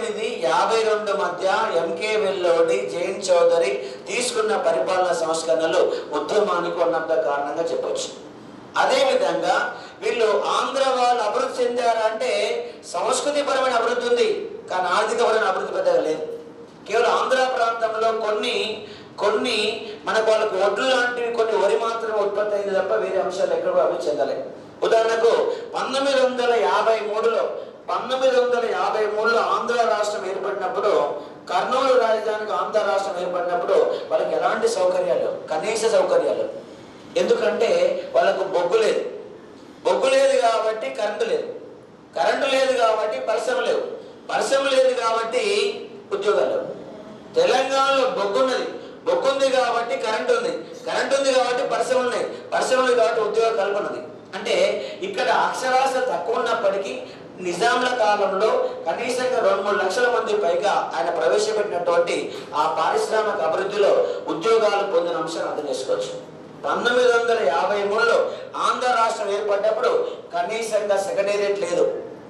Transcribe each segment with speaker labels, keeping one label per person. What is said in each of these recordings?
Speaker 1: ఇది యాభై రెండు మధ్య ఎంకే వెల్లోడి జైన్ చౌదరి తీసుకున్న పరిపాలన సంస్కరణలు ఉద్యమానికి ఉన్నంత కారణంగా చెప్పొచ్చు అదేవిధంగా వీళ్ళు ఆంధ్ర వాళ్ళు అభివృద్ధి చెందారా అంటే సంస్కృతిపరమైన అభివృద్ధి ఉంది కానీ ఆర్థికపరమైన అభివృద్ధి పెద్దగా లేదు కేవలం ఆంధ్ర ప్రాంతంలో కొన్ని కొన్ని మనకు వాళ్ళకు ఒడ్లు లాంటివి కొన్ని వరి మాత్రమే ఉత్పత్తి అయింది తప్ప వేరే అంశాలు ఎక్కడ కూడా అభివృద్ధి చెందలేదు ఉదాహరణకు పంతొమ్మిది వందల యాభై మూడులో పంతొమ్మిది వందల యాభై మూడులో ఆంధ్ర రాష్ట్రం ఏర్పడినప్పుడు కర్నూలు రాజధానికి ఆంధ్ర రాష్ట్రం ఏర్పడినప్పుడు వాళ్ళకి ఎలాంటి సౌకర్యాలు కనీస సౌకర్యాలు ఎందుకంటే వాళ్ళకు బొగ్గు లేదు బొగ్గు లేదు కాబట్టి కరెంటు లేదు కరెంటు లేదు కాబట్టి పరిశ్రమ లేవు పరిశ్రమ లేదు కాబట్టి ఉద్యోగాలు లేవు తెలంగాణలో బొగ్గు ఉన్నది బొగ్గు ఉంది కాబట్టి కరెంట్ ఉంది కరెంట్ ఉంది కాబట్టి పరిశ్రమలు ఉన్నాయి పరిశ్రమలు ఉంది కాబట్టి ఉద్యోగ కల్పన ఉంది అంటే ఇక్కడ అక్షరాస్యత తక్కువ ఉన్నప్పటికీ నిజాంల కాలంలో కనీసంగా రెండు మూడు లక్షల మంది పైగా ఆయన ప్రవేశపెట్టినటువంటి ఆ పారిశ్రామిక అభివృద్ధిలో ఉద్యోగాలు పొందిన అంశాన్ని అర్థం చేసుకోవచ్చు పంతొమ్మిది వందల యాభై మూడులో ఆంధ్ర రాష్ట్రం ఏర్పడ్డప్పుడు కనీసంగా సెక్రటేరియట్ లేదు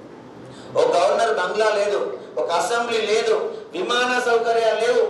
Speaker 1: ఒక గవర్నర్ బంగ్లా లేదు ఒక అసెంబ్లీ లేదు విమాన సౌకర్యాలు లేవు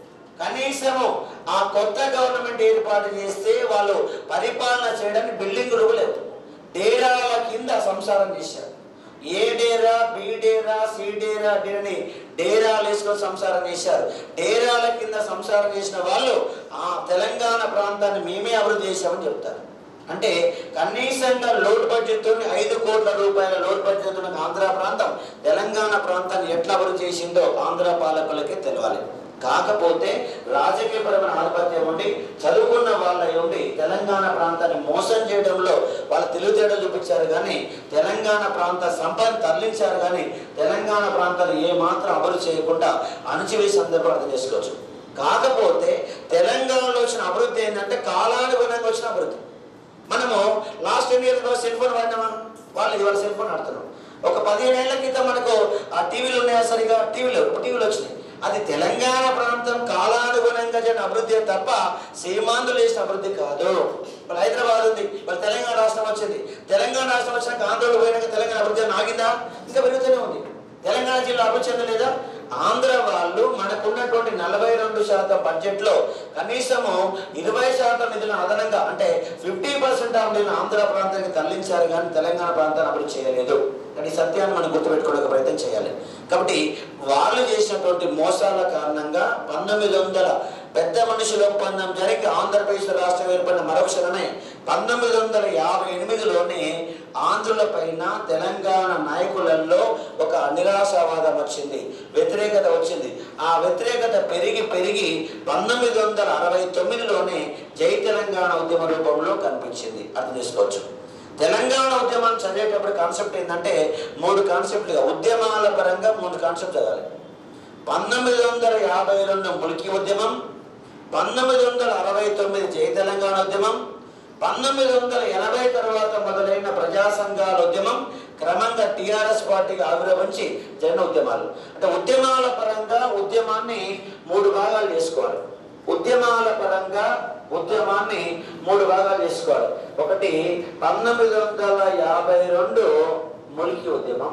Speaker 1: కనీసము ఆ కొత్త గవర్నమెంట్ ఏర్పాటు చేస్తే వాళ్ళు పరిపాలన చేయడానికి బిల్డింగులు లేవు డేరాల కింద సంసారం చేశారు ఏ డేరా బి డేరా సి డేరా డేరని డేరాలు వేసుకొని సంసారం చేశారు డేరాల కింద సంసారం చేసిన వాళ్ళు ఆ తెలంగాణ ప్రాంతాన్ని మేమే అభివృద్ధి చేశామని చెప్తారు అంటే కనీసంగా లోడ్ బడ్జెట్ తోని ఐదు కోట్ల రూపాయల లోడ్ బడ్జెట్ ఉన్న ఆంధ్ర ప్రాంతం తెలంగాణ ప్రాంతాన్ని ఎట్లా అభివృద్ధి చేసిందో ఆంధ్ర పాలకులకే తెలవాలి కాకపోతే రాజకీయపరమైన ఆధిపత్యం ఉండి చదువుకున్న వాళ్ళ ఉండి తెలంగాణ ప్రాంతాన్ని మోసం చేయడంలో వాళ్ళ తెలివితేటలు చూపించారు కానీ తెలంగాణ ప్రాంత సంపద తరలించారు కానీ తెలంగాణ ప్రాంతాన్ని ఏ మాత్రం అభివృద్ధి చేయకుండా అణచివేసే సందర్భం అర్థం చేసుకోవచ్చు కాకపోతే తెలంగాణలో వచ్చిన అభివృద్ధి ఏంటంటే కాలానుగుణంగా వచ్చిన అభివృద్ధి మనము last ten years cell phone వాడినామా వాళ్ళు ఇవాళ సెల్ ఫోన్ ఆడుతున్నాం ఒక పదిహేను ఏళ్ల క్రితం మనకు ఆ టీవీలు ఉన్నాయా సరిగా టీవీలు టీవీలు వచ్చినాయి అది తెలంగాణ ప్రాంతం కాలానుగుణంగా జరిగిన అభివృద్ధి తప్ప సీమాంధ్రులు చేసిన అభివృద్ధి కాదు ఇప్పుడు హైదరాబాద్ ఉంది ఇప్పుడు తెలంగాణ రాష్ట్రం వచ్చింది తెలంగాణ రాష్ట్రం వచ్చినాక ఆంధ్రలో పోయినాక తెలంగాణ అభివృద్ధి ఆగిందా ఇంకా పెరుగుతూనే ఉంది తెలంగాణ జిల్లా అభివృద్ధి చెందలేదా ఆంధ్ర వాళ్ళు మనకున్నటువంటి నలభై రెండు శాతం బడ్జెట్ లో కనీసము ఇరవై శాతం నిధులను అదనంగా అంటే ఫిఫ్టీ పర్సెంట్ ఆఫ్ నిధులను ఆంధ్ర ప్రాంతానికి తరలించారు కానీ తెలంగాణ ప్రాంతాన్ని అభివృద్ధి చేయలేదు కానీ ఈ సత్యాన్ని మనం గుర్తుపెట్టుకోవడానికి ప్రయత్నం చేయాలి కాబట్టి వాళ్ళు చేసినటువంటి మోసాల కారణంగా పంతొమ్మిది వందల పెద్ద మనుషుల ఒప్పందం జరిగి ఆంధ్రప్రదేశ్ రాష్ట్రం ఏర్పడిన మరొకసారనే పంతొమ్మిది వందల యాభై ఎనిమిదిలోనే ఆంధ్రుల పైన తెలంగాణ నాయకులలో ఒక నిరాశావాదం వచ్చింది వ్యతిరేకత వచ్చింది ఆ వ్యతిరేకత పెరిగి పెరిగి పంతొమ్మిది వందల అరవై తొమ్మిదిలోనే జై తెలంగాణ ఉద్యమ రూపంలో కనిపించింది అర్థం చేసుకోవచ్చు తెలంగాణ ఉద్యమం చదివేటప్పుడు కాన్సెప్ట్ ఏంటంటే మూడు కాన్సెప్ట్లుగా ఉద్యమాల పరంగా మూడు కాన్సెప్ట్ చదవాలి పంతొమ్మిది వందల యాభై రెండు ములికి ఉద్యమం పంతొమ్మిది వందల అరవై తొమ్మిది జై తెలంగాణ ఉద్యమం పంతొమ్మిది వందల ఎనభై తర్వాత మొదలైన ప్రజా సంఘాల ఉద్యమం క్రమంగా టిఆర్ఎస్ పార్టీగా ఆవిర్భవించి జన ఉద్యమాలు అంటే ఉద్యమాల పరంగా ఉద్యమాన్ని మూడు భాగాలు చేసుకోవాలి ఉద్యమాల పరంగా ఉద్యమాన్ని మూడు భాగాలు చేసుకోవాలి ఒకటి పంతొమ్మిది వందల యాభై రెండు ములికి ఉద్యమం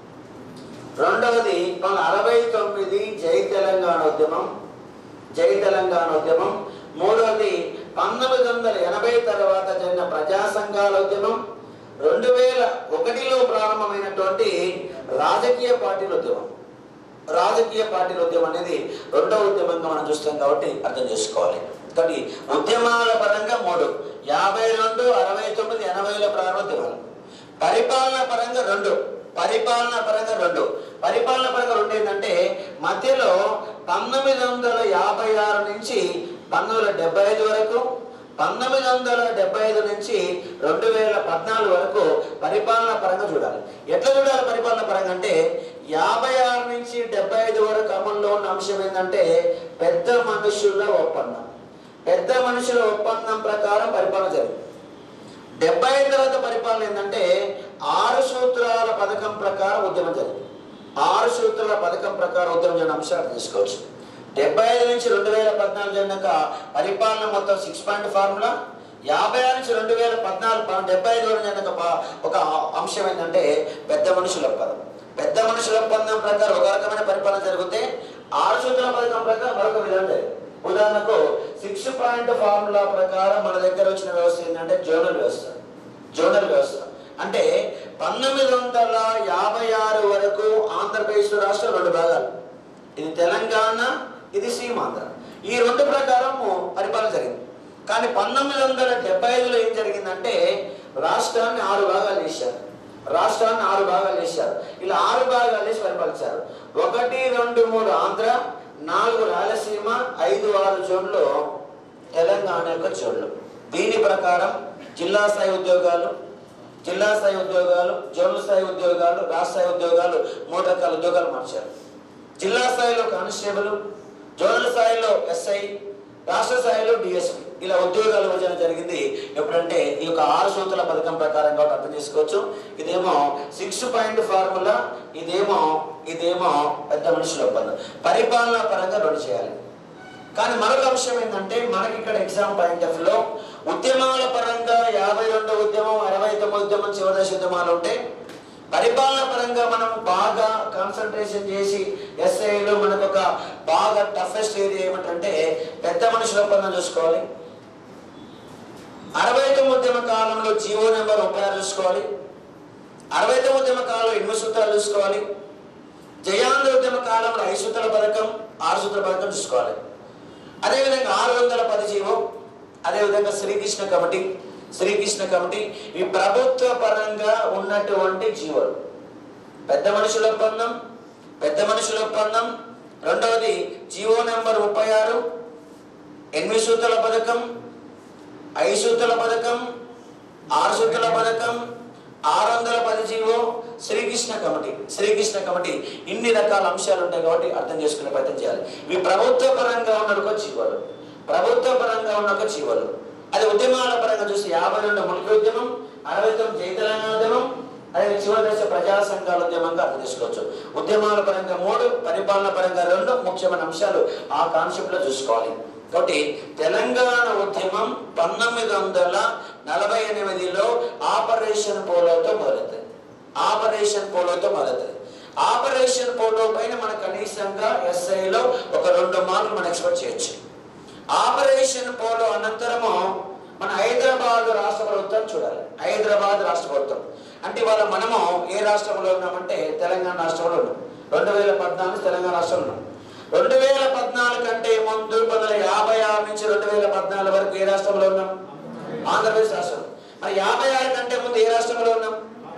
Speaker 1: రెండవది మన అరవై తొమ్మిది జై తెలంగాణ ఉద్యమం జై తెలంగాణ ఉద్యమం మూడవది పంతొమ్మిది వందల ఎనభై తర్వాత జరిగిన ప్రజా సంఘాల ఉద్యమం రెండు వేల ఒకటిలో ప్రారంభమైనటువంటి రాజకీయ పార్టీల ఉద్యమం రాజకీయ పార్టీల ఉద్యమం అనేది రెండవ ఉద్యమంగా మనం చూస్తాం కాబట్టి అర్థం చేసుకోవాలి కాబట్టి ఉద్యమాల పరంగా మూడు యాభై రెండు అరవై తొమ్మిది ఎనభైల ప్రారంభ ఉద్యమాలు పరిపాలన పరంగా రెండు పరిపాలన పరంగా రెండు పరిపాలన పరంగా రెండు ఏంటంటే మధ్యలో పంతొమ్మిది వందల యాభై ఆరు నుంచి పంతొమ్మిది వందల డెబ్బై ఐదు వరకు పంతొమ్మిది వందల డెబ్బై ఐదు నుంచి రెండు వేల పద్నాలుగు వరకు పరిపాలన పరంగా చూడాలి ఎట్లా చూడాలి పరిపాలన పరంగా అంటే యాభై ఆరు నుంచి డెబ్బై ఐదు వరకు అమల్లో ఉన్న అంశం ఏంటంటే పెద్ద మనుషుల ఒప్పందం పెద్ద మనుషుల ఒప్పందం ప్రకారం పరిపాలన జరిగింది డెబ్బై ఐదు తర్వాత పరిపాలన ఏంటంటే ఆరు సూత్రాల పథకం ప్రకారం ఉద్యమం జరిగింది ఆరు సూత్రాల పథకం ప్రకారం ఉద్యమం జరిగిన అంశాలు తీసుకోవచ్చు డెబ్బై ఐదు నుంచి రెండు వేల పద్నాలుగు జరిగినాక పరిపాలన మొత్తం సిక్స్ పాయింట్ ఫార్ములా యాభై ఆరు నుంచి రెండు వేల పద్నాలుగు ప- డెబ్బై ఐదు వరకు జరిగినాక ప- ఒక అంశం ఏంటంటే పెద్ద మనుషుల పదం పెద్ద మనుషుల ఒప్పందం ప్రకారం ఒక రకమైన పరిపాలన జరిగితే ఆరు సూత్రాల పథకం ప్రకారం మరొక విధానం జరిగింది ఉదాహరణకు సిక్స్ పాయింట్ ఫార్ములా ప్రకారం మన దగ్గర వచ్చిన వ్యవస్థ ఏంటంటే జోనల్ వ్యవస్థ జోనల్ వ్యవస్థ అంటే పంతొమ్మిది వందల యాభై ఆరు వరకు ఆంధ్రప్రదేశ్ రాష్ట్రం రెండు భాగాలు ఇది తెలంగాణ ఇది సీమాంధ్ర ఈ రెండు ప్రకారము పరిపాలన జరిగింది కానీ పంతొమ్మిది వందల డెబ్బై ఐదులో ఏం జరిగిందంటే రాష్ట్రాన్ని ఆరు భాగాలు చేశారు రాష్ట్రాన్ని ఆరు భాగాలు చేశారు ఇలా ఆరు భాగాలు వేసి పరిపాలించారు ఒకటి రెండు మూడు ఆంధ్ర నాలుగు రాయలసీమ ఐదు ఆరు జోన్లు తెలంగాణ యొక్క జోన్లు దీని ప్రకారం జిల్లా స్థాయి ఉద్యోగాలు జిల్లా స్థాయి ఉద్యోగాలు జోనల్ స్థాయి ఉద్యోగాలు రాష్ట్ర స్థాయి ఉద్యోగాలు మూడు రకాల ఉద్యోగాలు మార్చారు జిల్లా స్థాయిలో కానిస్టేబుల్ జోనల్ స్థాయిలో ఎస్ఐ రాష్ట్ర స్థాయిలో డిఎస్పి ఇలా ఉద్యోగాల విభజన జరిగింది ఎప్పుడంటే ఈ యొక్క ఆరు సూత్రాల పథకం ప్రకారం కాబట్టి అర్థం చేసుకోవచ్చు ఇదేమో సిక్స్ పాయింట్ ఫార్ములా ఇదేమో ఇదేమో పెద్ద మనుషుల ఒప్పందం పరిపాలనా పరంగా రెండు చేయాలి కానీ మరొక అంశం ఏంటంటే మనకి ఇక్కడ ఎగ్జామ్ పాయింట్ ఆఫ్ లో ఉద్యమాల పరంగా యాభై రెండో ఉద్యమం అరవై తొమ్మిది ఉద్యమం చివరి దశ ఉద్యమాలు ఉంటే పరిపాలన పరంగా మనం బాగా కాన్సన్ట్రేషన్ చేసి ఎస్ఐలో మనకు ఒక బాగా టఫెస్ట్ ఏరియా ఏమిటంటే పెద్ద మనుషుల ఒప్పందం చూసుకోవాలి అరవై తొమ్మిది ఉద్యమ కాలంలో జీవో నెంబర్ ముప్పై ఆరు చూసుకోవాలి అరవై తొమ్మిది ఉద్యమ కాలంలో ఎనిమిది సూత్రాలు చూసుకోవాలి జయాంధ్ర ఉద్యమ కాలంలో ఐదు సూత్రాల పథకం ఆరు సూత్రాల పథకం చూసుకోవాలి అదేవిధంగా ఆరు వందల పది జీవో అదేవిధంగా శ్రీకృష్ణ కమిటీ శ్రీకృష్ణ కమిటీ ఈ ప్రభుత్వ పరంగా ఉన్నటువంటి జీవోలు పెద్ద మనుషుల ఒప్పందం పెద్ద మనుషుల ఒప్పందం రెండవది జీవో నెంబర్ ముప్పై ఆరు ఎనిమిది సూత్రాల పథకం ఐదు సూత్రాల పథకం ఆరు సూత్రాల పథకం ఆరు వందల పది GO Srikrishna committee Srikrishna committee ఇన్ని రకాల అంశాలు ఉంటాయి కాబట్టి అర్థం చేసుకునే ప్రయత్నం చేయాలి ఇవి ప్రభుత్వ పరంగా ఉన్న ఒక జీవోలు ప్రభుత్వ పరంగా ఉన్న ఒక జీవోలు అది ఉద్యమాల పరంగా చూస్తే యాభై రెండు ములికి ఉద్యమం అరవై తొమ్మిది జై తెలంగాణ ఉద్యమం అదే చివరి దశ ప్రజా సంఘాల ఉద్యమంగా అర్థం చేసుకోవచ్చు ఉద్యమాల పరంగా మూడు పరిపాలన పరంగా రెండు ముఖ్యమైన అంశాలు ఆ కాన్సెప్ట్ లో చూసుకోవాలి కాబట్టి తెలంగాణ ఉద్యమం పంతొమ్మిది వందల నలభై ఎనిమిదిలో ఆపరేషన్ పోలోతో మొదలవుతుంది ఆపరేషన్ పోలోతో మొదలవుతుంది ఆపరేషన్ పోలో పైన మన కనీసంగా ఎస్ఐలో ఒక రెండు మార్కులు మనం ఎక్స్పెక్ట్ చేయొచ్చు ఆపరేషన్ పోలో అనంతరము మన హైదరాబాద్ రాష్ట్ర ప్రభుత్వం చూడాలి హైదరాబాద్ రాష్ట్ర ప్రభుత్వం అంటే ఇవాళ మనము ఏ రాష్ట్రంలో ఉన్నామంటే తెలంగాణ రాష్ట్రంలో ఉన్నాం రెండు వేల పద్నాలుగు తెలంగాణ రాష్ట్రంలో ఉన్నాం రెండు వేల పద్నాలుగు కంటే ముందు పంతొమ్మిది వందల యాభై ఆరు నుంచి రెండు వేల పద్నాలుగు వరకు ఏ రాష్ట్రంలో ఉన్నాం ఆంధ్రప్రదేశ్ రాష్ట్రం మరి యాభై ఆరు కంటే ముందు ఏ రాష్ట్రంలో ఉన్నాం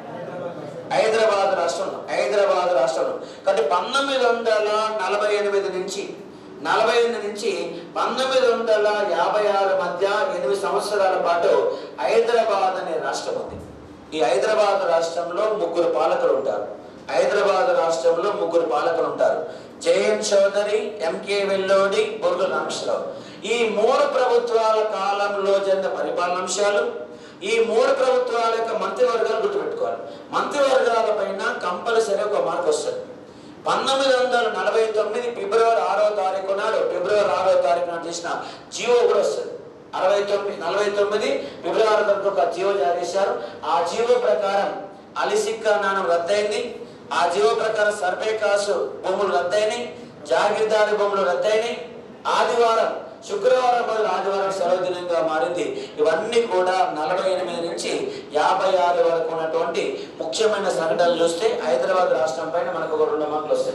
Speaker 1: హైదరాబాద్ రాష్ట్రంలో హైదరాబాద్ రాష్ట్రంలో కాబట్టి పంతొమ్మిది వందల నలభై ఎనిమిది నుంచి నలభై ఎనిమిది నుంచి పంతొమ్మిది వందల యాభై ఆరు మధ్య ఎనిమిది సంవత్సరాల పాటు హైదరాబాద్ అనే రాష్ట్రం ఉంది ఈ హైదరాబాద్ రాష్ట్రంలో ముగ్గురు పాలకులు ఉంటారు హైదరాబాద్ రాష్ట్రంలో ముగ్గురు పాలకులు ఉంటారు జయన్ చౌదరి ఎంకే వెల్లోడి బొర్గు రామేశ్వరరావు ఈ మూడు ప్రభుత్వాల కాలంలో జరిగిన పరిపాలనాంశాలు ఈ మూడు ప్రభుత్వాల యొక్క మంత్రివర్గాలు గుర్తుపెట్టుకోవాలి మంత్రివర్గాల పైన కంపల్సరీ ఒక మార్క్ వస్తుంది పంతొమ్మిది వందల నలభై తొమ్మిది ఫిబ్రవరి ఆరో తారీఖు నాడు ఫిబ్రవరి ఆరో తారీఖు నాడు చేసిన జీవో కూడా వస్తుంది అరవై తొమ్మిది నలభై తొమ్మిది ఫిబ్రవరి తొమ్మిది ఒక జీవో జారీ చేశారు ఆ జీవో ప్రకారం అలిసిక్క నాణం రద్దయింది ఆ జీవో ప్రకారం సర్వే కాసు భూములు రద్దయినాయి జాగీర్దారి భూములు రద్దయినాయి ఆదివారం శుక్రవారం బదులు ఆదివారం సెలవు దినంగా మారింది ఇవన్నీ కూడా నలభై ఎనిమిది నుంచి యాభై ఆరు వరకు ఉన్నటువంటి ముఖ్యమైన సంఘటనలు చూస్తే హైదరాబాద్ రాష్ట్రం పైన మనకు ఒక రెండు మార్కులు వస్తాయి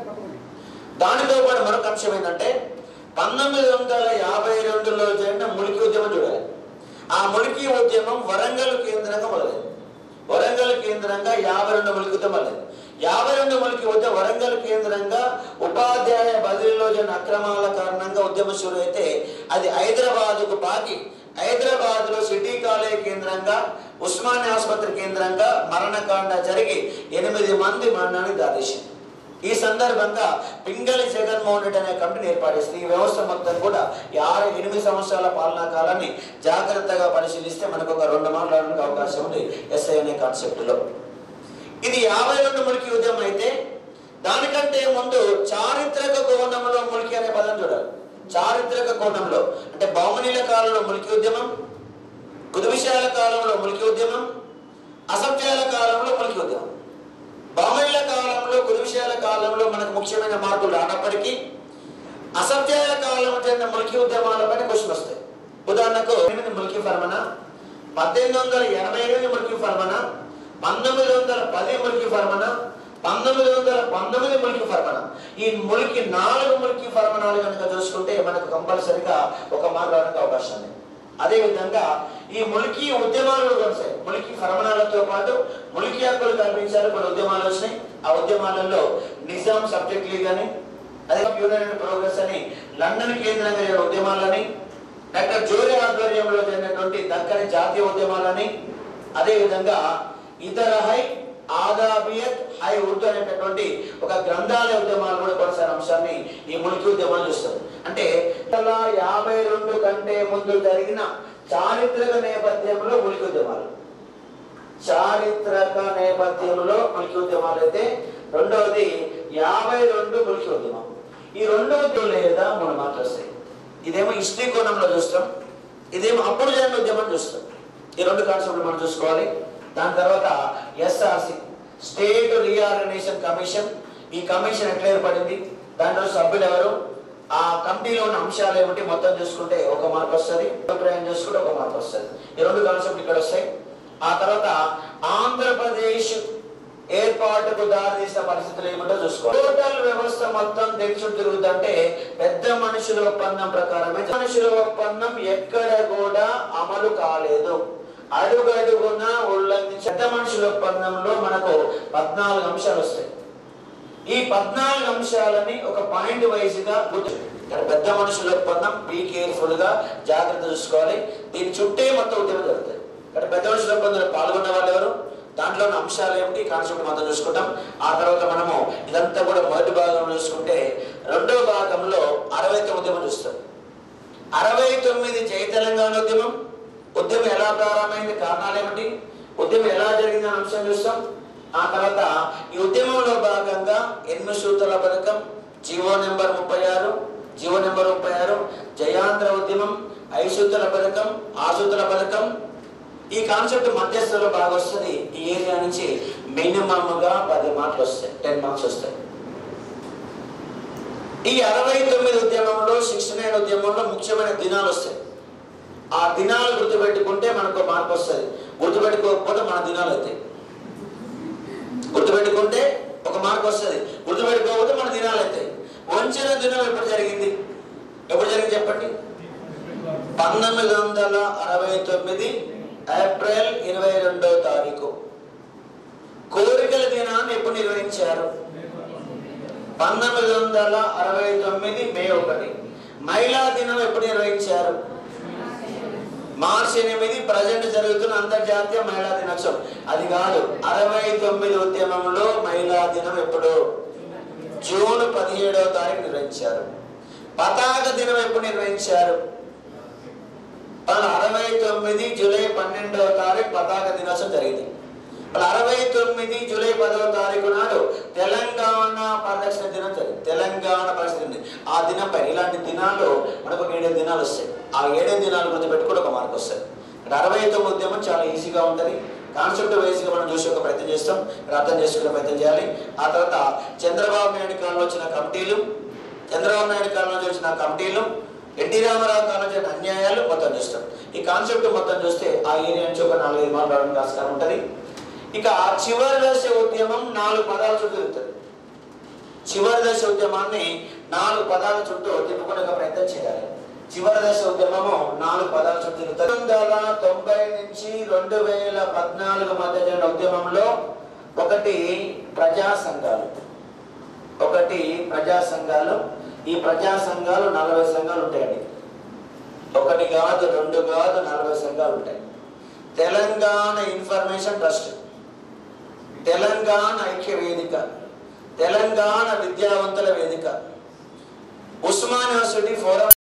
Speaker 1: దానితో పాటు మరొక అంశం ఏంటంటే పంతొమ్మిది వందల యాభై రెండులో జరిగిన ములికి ఉద్యమం చూడాలి ఆ ములికి ఉద్యమం వరంగల్ కేంద్రంగా మొదలైంది వరంగల్ కేంద్రంగా యాభై రెండు ములికి ఉద్యమం మొదలైంది యాభై రెండు ములికి ఉద్యమం వరంగల్ కేంద్రంగా ఉపాధ్యాయ బదిలీలో జరిగిన అక్రమాల కారణంగా ఉద్యమం షురు అయితే అది హైదరాబాద్కు పాకి హైదరాబాద్ లో సిటీ కాలేజ్ కేంద్రంగా ఉస్మానియా ఆసుపత్రి కేంద్రంగా మరణకాండ జరిగి ఎనిమిది మంది మరణానికి దాదేసింది ఈ సందర్భంగా పింగళి జగన్మోహన్ రెడ్డి అనే కమిటీని ఏర్పాటు చేసింది ఈ వ్యవస్థ మొత్తం కూడా ఈ ఆరు ఎనిమిది సంవత్సరాల పాలనా కాలాన్ని జాగ్రత్తగా పరిశీలిస్తే మనకు ఒక రెండు మాట్లాడడానికి అవకాశం ఉంది ఎస్ఐ అనే కాన్సెప్ట్లో ఇది యాభై రెండు ములికి ఉద్యమం అయితే దానికంటే ముందు చారిత్రక కోణంలో ములికి అనే పదం చూడాలి చారిత్రక కోణంలో అంటే బహుమనీల కాలంలో ములికి ఉద్యమం కుదువిషయాల కాలంలో ములికి ఉద్యమం అసత్యాల కాలంలో ములికి ఉద్యమం బామళ్ళ కాలంలో కురువిషయాల కాలంలో మనకు ముఖ్యమైన మార్పులు రానప్పటికీ అసత్యాల కాలం చెందిన ములికి ఉద్యమాలపైన క్వశ్చన్ వస్తాయి ఉదాహరణకు ఎనిమిది ములికి ఫర్మన పద్దెనిమిది వందల ఎనభై ఎనిమిది ములికి ఫర్మన పంతొమ్మిది వందల పది ములికి ఫర్మన పంతొమ్మిది వందల పంతొమ్మిది ములికి ఫర్మన ఈ ములికి నాలుగు ములికి ఫర్మనాలు కనుక చూసుకుంటే మనకు కంపల్సరిగా ఒక మార్క్ రావడానికి అవకాశం ఉంది అదే విధంగా ఈ ములికి ఉద్యమాలు కూడా వస్తాయి ములికి ఫర్మనాలతో పాటు ములికి హక్కులు కల్పించారు కొన్ని ఉద్యమాలు వచ్చినాయి ఆ ఉద్యమాలలో నిజాం సబ్జెక్ట్ లీగ్ అని అదే యూనియన్ అండ్ ప్రోగ్రెస్ అని లండన్ కేంద్రంగా జరిగిన ఉద్యమాలని డాక్టర్ జోరి ఆధ్వర్యంలో జరిగినటువంటి దక్కని జాతీయ ఉద్యమాలని అదే విధంగా ఇతర హై ఆదాబియత్ హై ఉర్దూ అనేటటువంటి ఒక గ్రంథాలయ ఉద్యమాలు కూడా కొనసాగిన అంశాన్ని ఈ ములికి ఉద్యమాలు చూస్తారు అంటే వందల యాభై రెండు కంటే ముందు జరిగిన చారిత్రక నేపథ్యంలో ములికి ఉద్యమాలు చారిత్రక నేపథ్యంలో ములికి ఉద్యమాలు అయితే రెండవది యాభై రెండు ములికి ఉద్యమం ఈ రెండవది లేదా మూడు మాటలు వస్తాయి ఇదేమో హిస్టరీ కోణంలో చూస్తాం ఇదేమో అప్పుడు జరిగిన ఉద్యమం చూస్తాం ఈ రెండు కాన్సెప్ట్లు మనం చూసుకోవాలి దాని తర్వాత ఎస్ఆర్సి స్టేట్ రీఆర్గనైజేషన్ కమిషన్ ఈ కమిషన్ ఎట్లా ఏర్పడింది దాంట్లో సభ్యులు ఎవరు ఆ కమిటీలో ఉన్న అంశాలు ఏమిటి మొత్తం చూసుకుంటే ఒక మార్క్ వస్తుంది అభిప్రాయం చూసుకుంటే ఒక మార్క్ వస్తుంది ఈ రెండు కాన్సెప్ట్ ఇక్కడ వస్తాయి ఆ తర్వాత ఆంధ్రప్రదేశ్ ఏర్పాటుకు దారితీసిన పరిస్థితులు ఏమిటో చూసుకోవాలి టోటల్ వ్యవస్థ మొత్తం తెలుసు తిరుగుతుంటే పెద్ద మనుషుల ఒప్పందం ప్రకారమే మనుషుల ఒప్పందం ఎక్కడ కూడా అమలు కాలేదు అడుగడుగున ఉల్లంఘించి పెద్ద మనుషుల ఒప్పందంలో మనకు పద్నాలుగు అంశాలు వస్తాయి ఈ పద్నాలుగు అంశాలని ఒక పాయింట్ వైజ్ గా గుర్తు ఇక్కడ పెద్ద మనుషుల ఒప్పందం బీ కేర్ఫుల్ గా జాగ్రత్త చూసుకోవాలి దీని చుట్టే మొత్తం ఉద్యమం జరుగుతుంది ఇక్కడ పెద్ద మనుషుల ఒప్పందంలో పాల్గొన్న వాళ్ళు ఎవరు దాంట్లో ఉన్న అంశాలు ఏమిటి కాన్సెప్ట్ మొత్తం చూసుకుంటాం ఆ తర్వాత మనము ఇదంతా కూడా మొదటి భాగంలో చూసుకుంటే రెండో భాగంలో అరవై తొమ్మిది ఉద్యమం చూస్తాం అరవై తొమ్మిది జై తెలంగాణ ఉద్యమం ఉద్యమం ఎలా ప్రారంభమైంది కారణాలు ఏమిటి ఉద్యమం ఎలా జరిగింది అనే అంశం చూస్తాం ఆ తర్వాత ఈ ఉద్యమంలో భాగంగా ఎనిమిది సూత్రాల పథకం జీవో నెంబర్ ముప్పై ఆరు జీవో నెంబర్ ముప్పై ఆరు జయాంధ్ర ఉద్యమం ఐదు సూత్రాల పథకం ఆ సూత్రాల పథకం ఈ కాన్సెప్ట్ మధ్యస్థలో బాగా వస్తుంది ఈ ఏరియా నుంచి మినిమమ్ గా పది మార్కులు వస్తాయి టెన్ మార్క్స్ వస్తాయి ఈ అరవై తొమ్మిది ఉద్యమంలో సిక్స్టీ నైన్ ఉద్యమంలో ముఖ్యమైన దినాలు వస్తాయి ఆ దినాలు గుర్తుపెట్టుకుంటే మనకు మార్పు వస్తుంది గుర్తుపెట్టుకోకపోతే మన దినాలు అవుతాయి గుర్తుపెట్టుకుంటే ఒక మార్క్ వస్తుంది గుర్తుపెట్టుకోకపోతే మన దినాలు అవుతాయి వంచిన దినం ఎప్పుడు జరిగింది ఎప్పుడు జరిగింది చెప్పండి పంతొమ్మిది వందల అరవై తొమ్మిది ఏప్రిల్ ఇరవై రెండో తారీఖు కోరికల దినాన్ని ఎప్పుడు నిర్వహించారు పంతొమ్మిది వందల అరవై తొమ్మిది మే ఒకటి మహిళా దినం ఎప్పుడు నిర్వహించారు మార్చి ఎనిమిది ప్రజెంట్ జరుగుతున్న అంతర్జాతీయ మహిళా దినోత్సవం అది కాదు అరవై తొమ్మిది ఉద్యమంలో మహిళా దినం ఎప్పుడు జూన్ పదిహేడవ తారీఖు నిర్వహించారు పతాక దినం ఎప్పుడు నిర్వహించారు వాళ్ళ అరవై తొమ్మిది జూలై పన్నెండవ తారీఖు పతాక దినోత్సవం జరిగింది వాళ్ళ అరవై తొమ్మిది జూలై పదవ తారీఖు నాడు తెలంగాణ పరిరక్షణ దినం జరిగింది తెలంగాణ పరిరక్షణ దినం. ఆ దినం పైన ఇలాంటి దినాలు మనకు ఒక ఏడేడు దినాలు వస్తాయి ఆ ఏడేడు దినాలు గుర్తుపెట్టుకుని ఒక మార్క్ వస్తుంది ఇక్కడ అరవై తొమ్మిది ఉద్యమం చాలా ఈజీగా ఉంటుంది కాన్సెప్ట్ వైజ్గా మనం చూసి ఒక ప్రయత్నం చేస్తాం ఇక్కడ అర్థం చేసుకునే ప్రయత్నం చేయాలి ఆ తర్వాత చంద్రబాబు నాయుడు కాలంలో వచ్చిన కమిటీలు చంద్రబాబు నాయుడు కాలంలో వచ్చిన కమిటీలు ఎన్టీ రామారావు కాలంలో వచ్చిన అన్యాయాలు మొత్తం చూస్తాం ఈ కాన్సెప్ట్ మొత్తం చూస్తే ఆ ఏరియా నుంచి ఒక నాలుగైదు మార్లు రావడానికి ఆస్కారం ఉంటుంది ఇక ఆ చివరి దశ ఉద్యమం నాలుగు పదాల చుట్టూ తిరుగుతుంది చివరి దశ ఉద్యమాన్ని నాలుగు పదాల చుట్టూ తిప్పుకునే ప్రయత్నం చేయాలి చివరి దశ ఉద్యమము నాలుగు పదాల చుట్టూ తిరుగుతుంది పంతొమ్మిది వందల తొంభై నుంచి రెండు వేల పద్నాలుగు మధ్య జరిగిన ఉద్యమంలో ఒకటి ప్రజా సంఘాలు ఒకటి ప్రజా సంఘాలు ఈ ప్రజా సంఘాలు నలభై సంఘాలు ఉంటాయండి ఒకటి కాదు రెండు కాదు నలభై సంఘాలు ఉంటాయి తెలంగాణ ఇన్ఫర్మేషన్ ట్రస్ట్ తెలంగాణ ఐక్య వేదిక తెలంగాణ విద్యావంతుల వేదిక ఉస్మాన్ యూనివర్సిటీ ఫోరం